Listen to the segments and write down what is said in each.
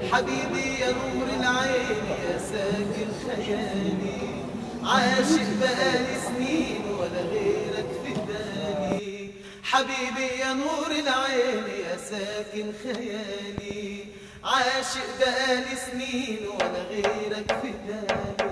حبيبي يا نور العين يا ساكن خيالي عاشق بقالي سنين ولا غيرك في بالي حبيبي يا نور العين يا ساكن خيالي عاشق بقالي سنين ولا غيرك في بالي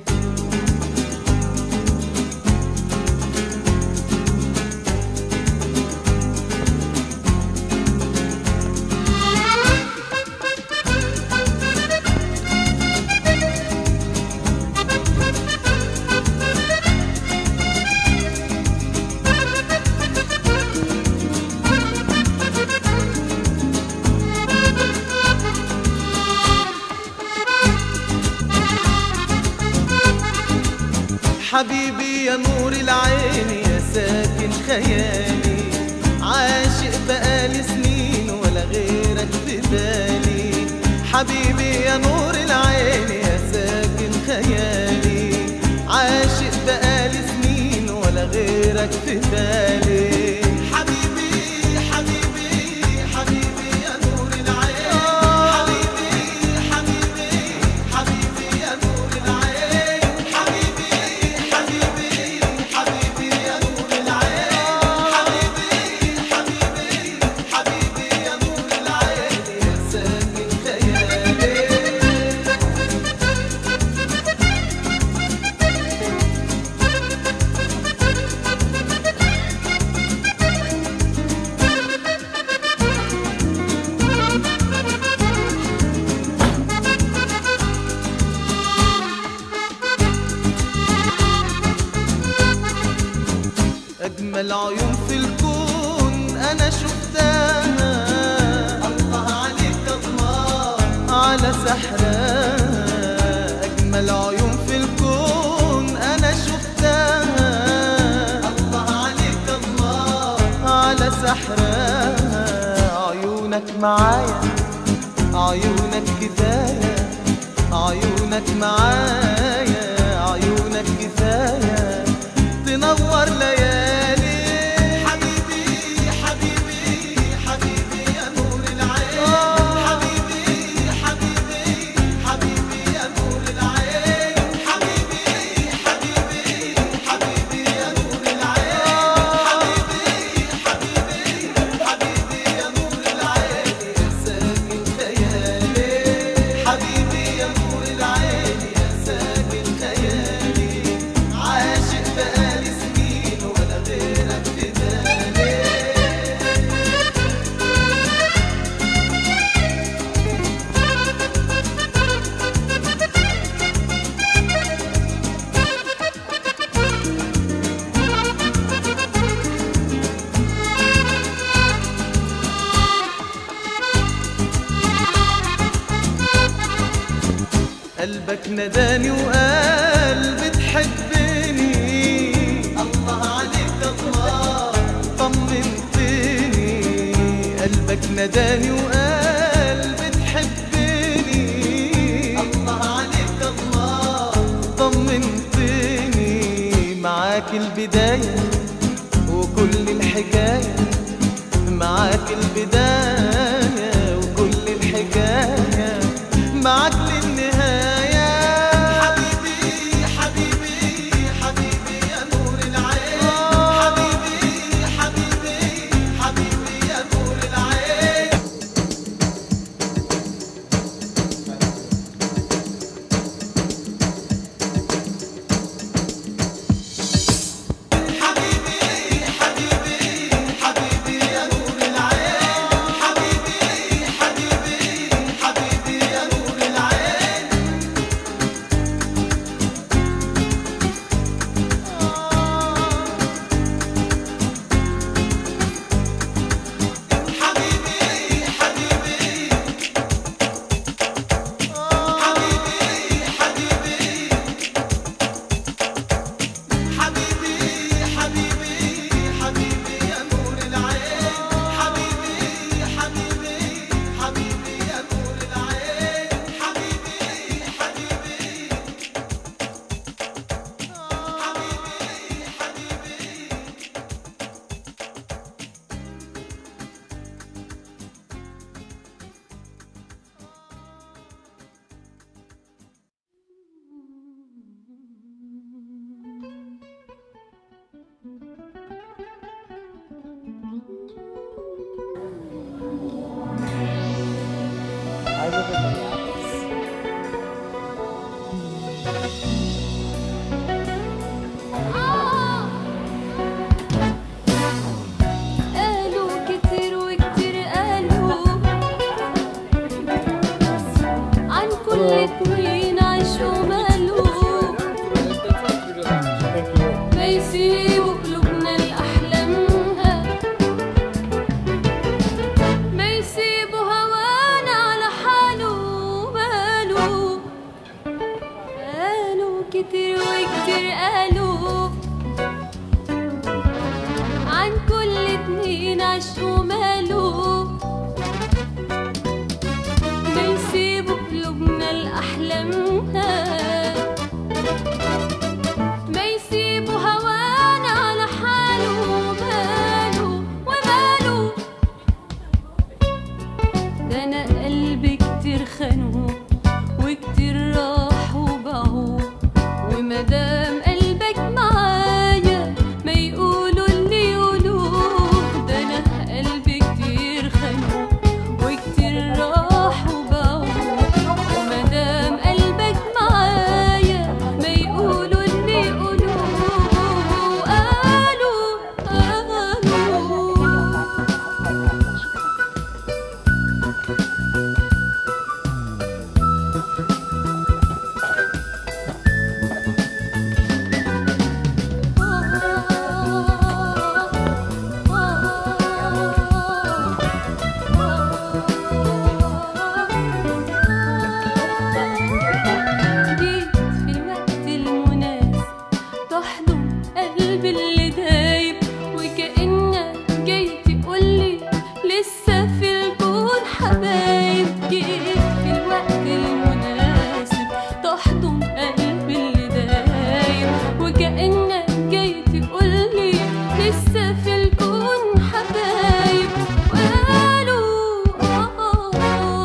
حبيبي يا نور العين يا ساكن خيالي عاشق بقالي سنين ولا غيرك في بالي حبيبي يا نور العين يا ساكن خيالي عاشق بقالي سنين ولا غيرك في بالي حبيبي حبيبي حبيبي يا نور العين حبيبي حبيبي حبيبي يا نور العين حبيبي حبيبي حبيبي يا نور العين حبيبي حبيبي حبيبي يا نور العين يا ساكن خيالي أجمل عيون في الكون أنا شفتها الله عليك الله على سحرها أجمل عيون في الكون أنا شفتها الله عليك الله على سحرها عيونك معايا عيونك كفاية عيونك معايا عيونك كفاية تنور ليالي حبيبي حبيبي حبيبي يا نور العين حبيبي حبيبي حبيبي يا نور العين حبيبي حبيبي حبيبي يا نور العين حبيبي حبيبي حبيبي يا نور العين يا ساكن خيالي حبيبي يا نور العين يا ساكن خيالي عاشق بقالي سنين ولا غيرك في بالي قلبك نداني وقال بتحبني الله عليك الله طمنتني قلبك نداني وقال بتحبني الله عليك الله طمنتني معاك البداية وكل الحكاية معاك البداية وكل الحكاية معاك للنهاية حبيبي حبيبي حبيبي يا نور العين حبيبي حبيبي حبيبي يا نور العين حبيبي حبيبي حبيبي يا نور العين قالوا كتير وكتير قالوا عن كل اتنين عاشوا مالوا ما يسيبوا قلوبنا لأحلامها ما يسيبوا هوانا على حاله ماله قالوا كتير وكتير قالوا عن كل اتنين عاشوا ماله ما يسيبوا قلوبنا لأحلامها ما يسيبوا هوانا على حاله وماله وماله ده انا قلبي كتير خانوه وكتير راح وباعوه ومادام قلبك معايا ما يقولوا اللي يقولوه ده انا قلبي كتير خانوه وكتير راح وباعوه ومادام قلبك معايا ما يقولوا اللي يقولوه قالوا قالوا جيت في الوقت المناسب تحضن قلبي اللي دايب وكأنك جاي تقولي لسه في الكون حبايب جيت في الوقت المناسب تحضن قلبي اللي دايب وكأنك جاي تقولي لسه في الكون حبايب وقالوا آه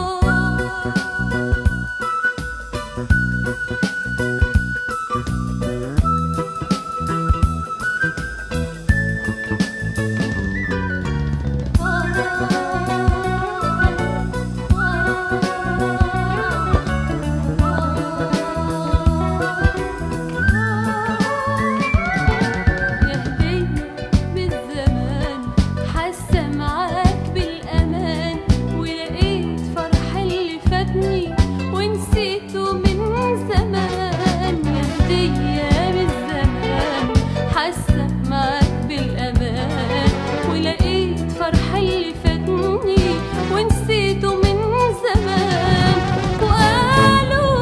يا هدية بالزمان حاسة معاك بالأمان ولقيت فرح اللي فاتني ونسيته من زمان يا هدية بالزمان حاسة معاك بالأمان ولقيت فرح اللي فاتني ونسيته من زمان وقالوا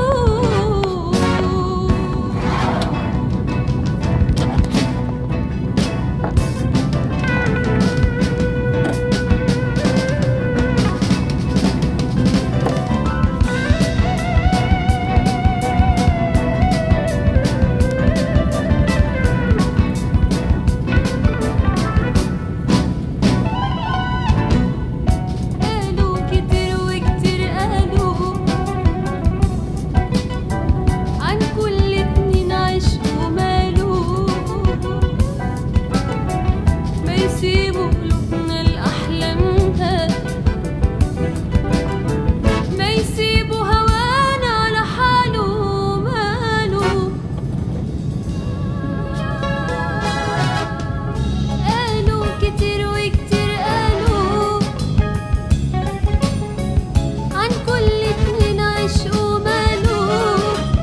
قالوا كتير وكتير قالوا عن كل اتنين عشقوا ماله ما يسيبوا قلوبنا لأحلامها ما يسيبوا هوانا على حاله ماله قالوا كتير وكتير قالوا عن كل اتنين عشقوا ماله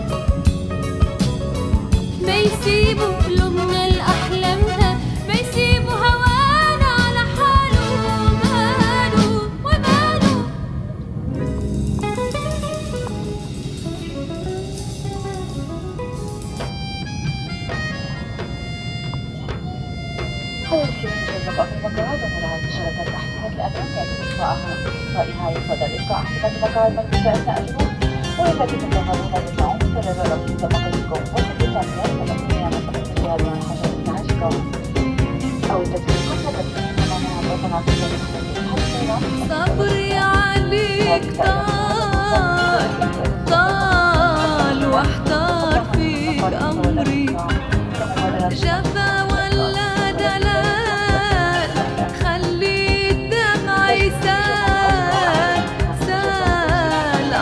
ما يسيبوا قلوبنا لأحلامها ما يسيبوا هوانا على حاله وماله وماله ويمكن البقاء في المقاعد ومراعاة شركة تحسينات الأمن يتم إطفائها ونهاية فضل إبقاء أحسنة المقاعد مكتوبة أثناء الجلوس والتي تتظاهرون بالنوم سبب رفض طبقتكم والتزامات والأمنية منطقة الجهاد من حجر إنعاشكم أو التدريب كل تدريب أمامها الوطن عزيزة صبري عليك طال طال واحتار فيك أمري جفا ولا دلال خلي الدمع يسال سال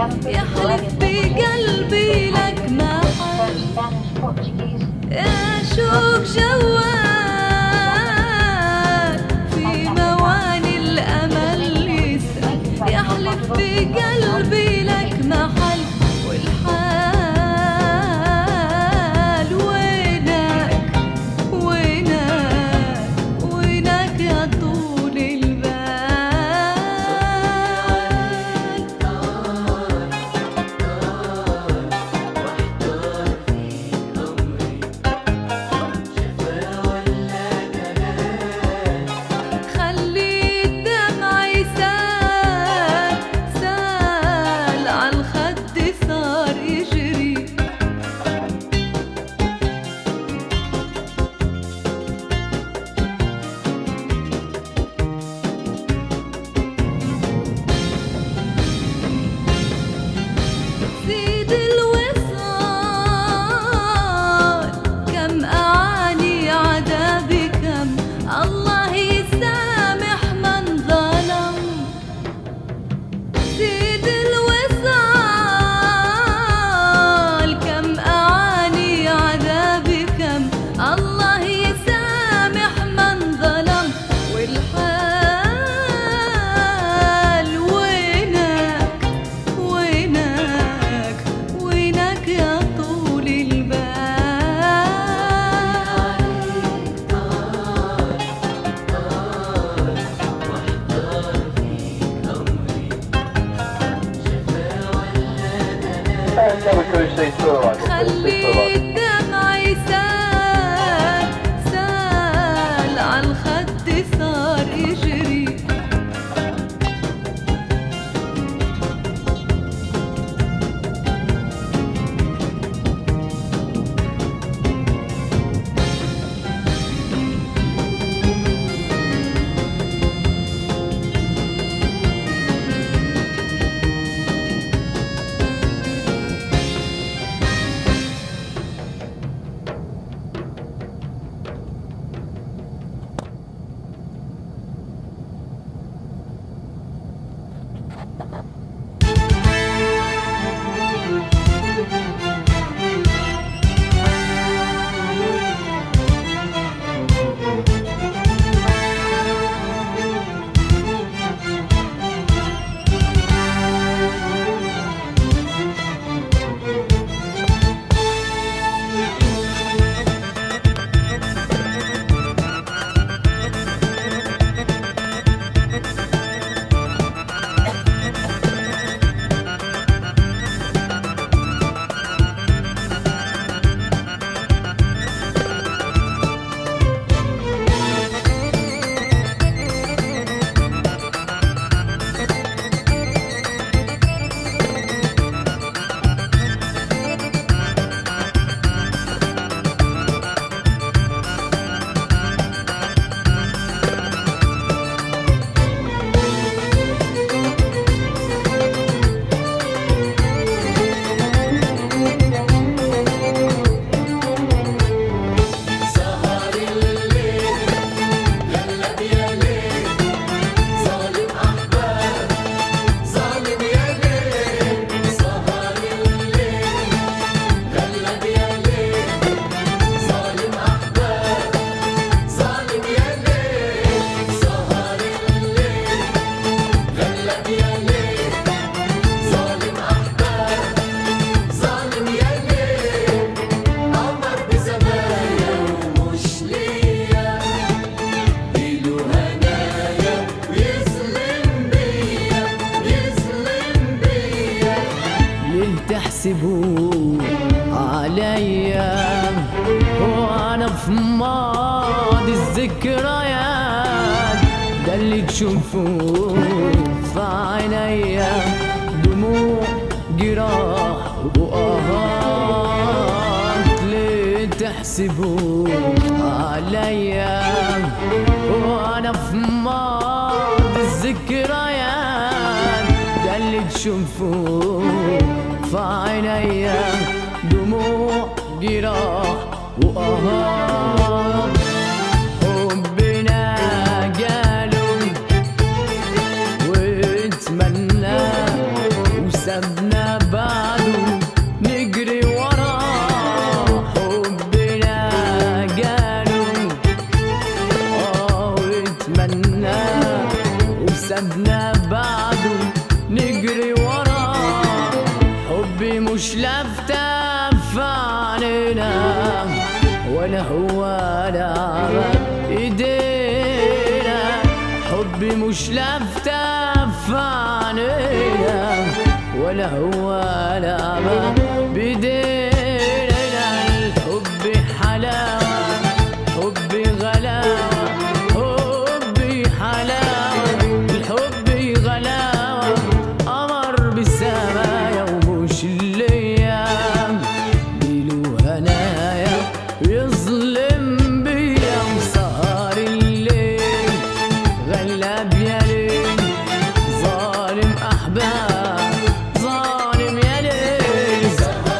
يحلف بقلبي لك ما حل Spanish, Portuguese, أشوف جوال في مواني الأمل يسأل يحلف بقلبي لك محل والحال وينك وينك وينك يا طول البال خلي الدمع يسال سال عالخد صار يجري زيد الوصال كم أعاني عذابي كم الله يسامح من ظلم زيد الوصال كم أعاني عذابي كم الله يسامح من ظلم والحال وينك وينك وينك يا طول البال خلي الدمع يسال سال عالخد صار يجري تحسبوا عليا وانا في ماضي الذكريات ده اللي تشوفوه في عينيا دموع جراح وآهات ليه تحسبوا عليا وانا في ماضي الذكريات ده اللي تشوفوه في عينيا دموع جراح وآهات حبنا جاله واتمنى وسابنا مش لفتة في عنينا ولا هو لعبة ايدينا حبي مش لفتة في عنينا ولا هو لعبة بايدينا الحب حلاوة حبي غلاوة حبي حلاوة الحب غلاوة قمر بالسمايا ومش الايام ليله هنايا يظلم بيا وسهر الليل غلب يا ليل ظالم احباب ظالم يا ليل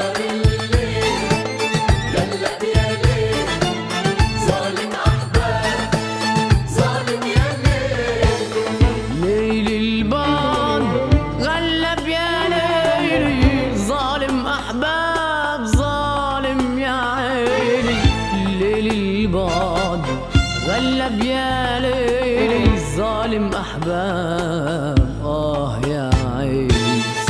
ليل البان غلب يا ليلي ظالم احباب ظالم يا عيني ليل البان غلب يا ليلي ظالم احباب اه يا عيني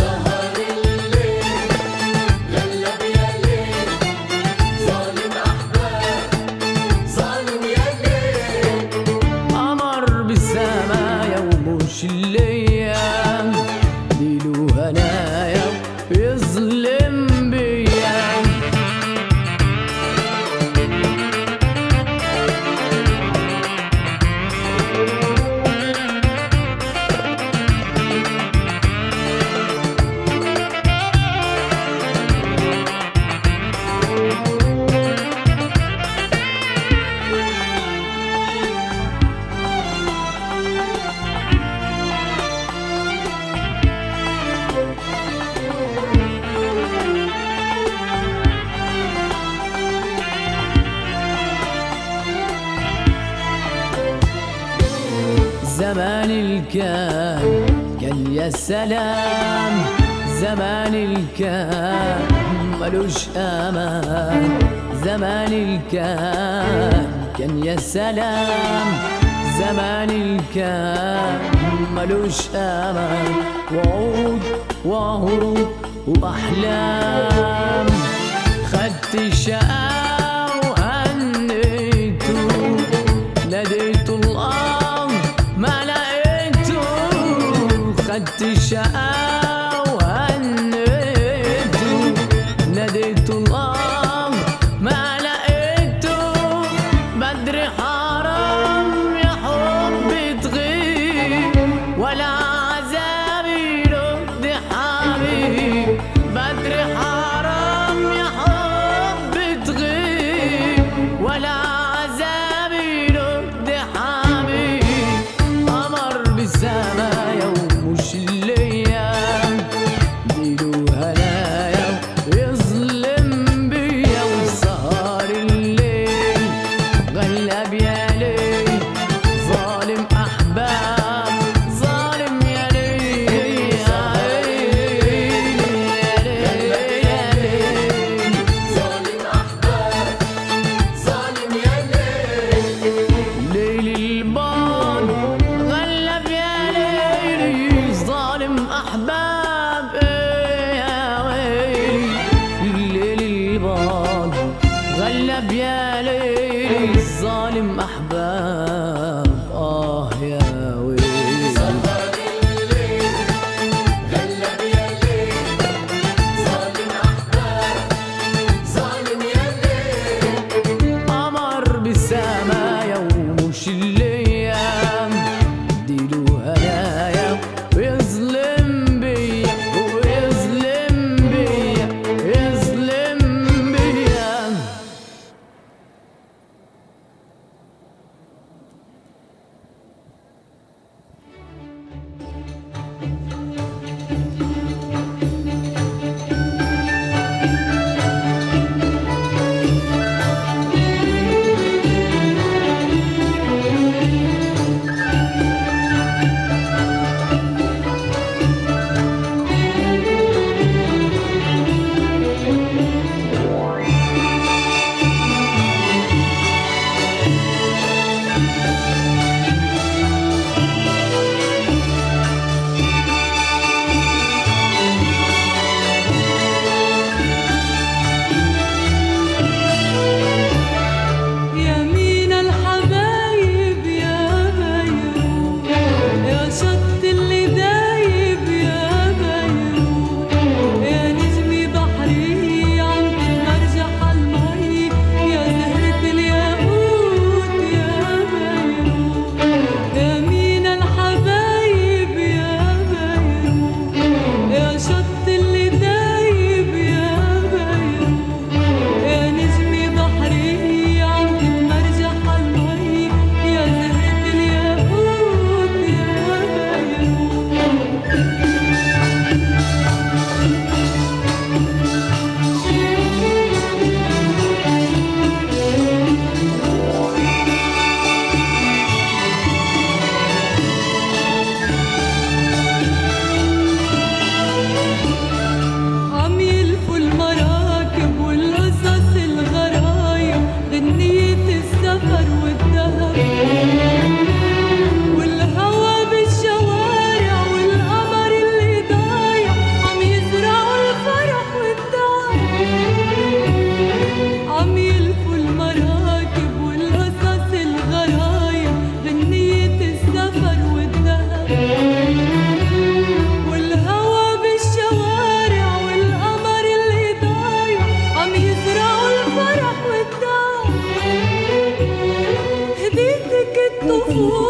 قمر بالسمايا ومش الايام ليله هنايا يظلم بيا زمان الكان كان يا سلام زمان الكان ملوش امان زمان الكان كان يا سلام زمان الكان ملوش امان وعود وهروب واحلام خدت الشقا وهنيته ناديت الله ما لقيته خدت الشقا وهنيته ناديت الله ما لقيته بدر حرام يا حب تغيب ولا عذابي يرد حبيب بدر حرام يا حب تغيب ولا عذابي يرد حبيب قمر بالسمايا ومش الايام ليله هنايا يظلم بيا وسهر الليل غلب يا ليل ظالم احباب ظالم يا ليل يا ليل يا ليل يا ليل ليل البان غلب يا ليلي ظالم احباب إيه يا ويلي ليل البان غلب يا ليلي ظالم احباب اه يا ويلي قمر بالسمايا ومش الايام ديله هنايا ويظلم بيا ويظلم بيا يظلم بيا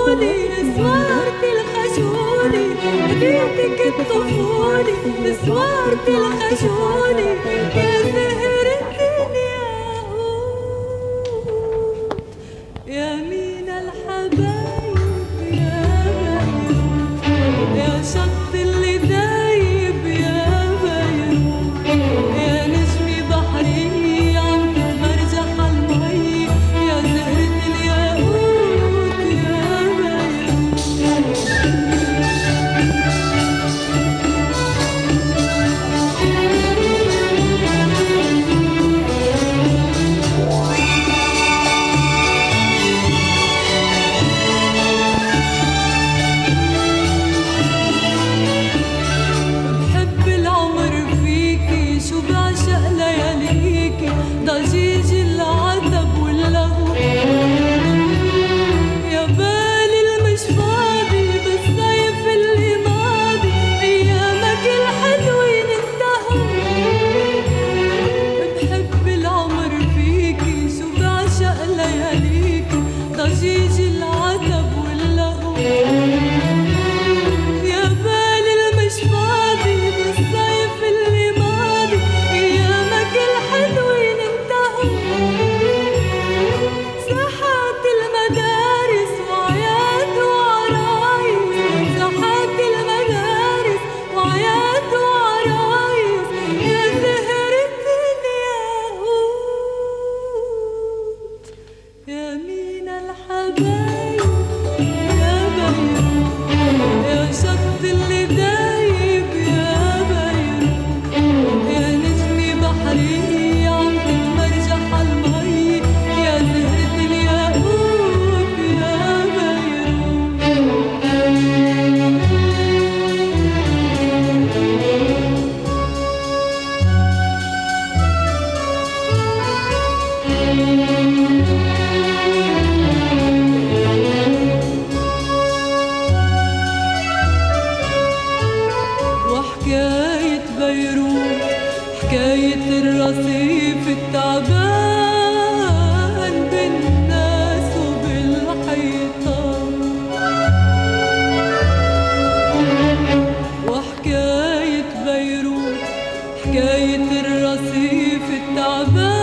طولي سوارة الخجولي هديتك الطفولي سوارة الخجولي يا زهرة الياقوت يا مين الحبايب يا بيروت يا شط اللي دايب يا بيروت يا نجمي بحري عم تتمرجح المي يا زهرة الياقوت يا بيروت بحب العمر فيكي شو بعشق لياليكي ضجيج العتب واللهو يا بالي المش فاضي بالصيف اللي ماضي ايامك الحلوين انتهوا بحب العمر فيكي شو بعشق لياليكي ضجيج العتب واللهو يا بالي المش فاضي بالصيف اللي ماضي ايامك الحلوين انتهوا ساحات المدارس وعياد وعرايس ساحات المدارس وعياد وعرايس يا زهرة الياقوت يا مين الحبايب يا بيروت يا شط اللي دايب يا بيروت يا نجمي بحري عم تتمرجح المي يا زهرة الياقوت يا بيروت وحكاية بيروت حكاية الرصيف التعبان بالناس وبالحيطان وحكاية بيروت حكاية الرصيف التعبان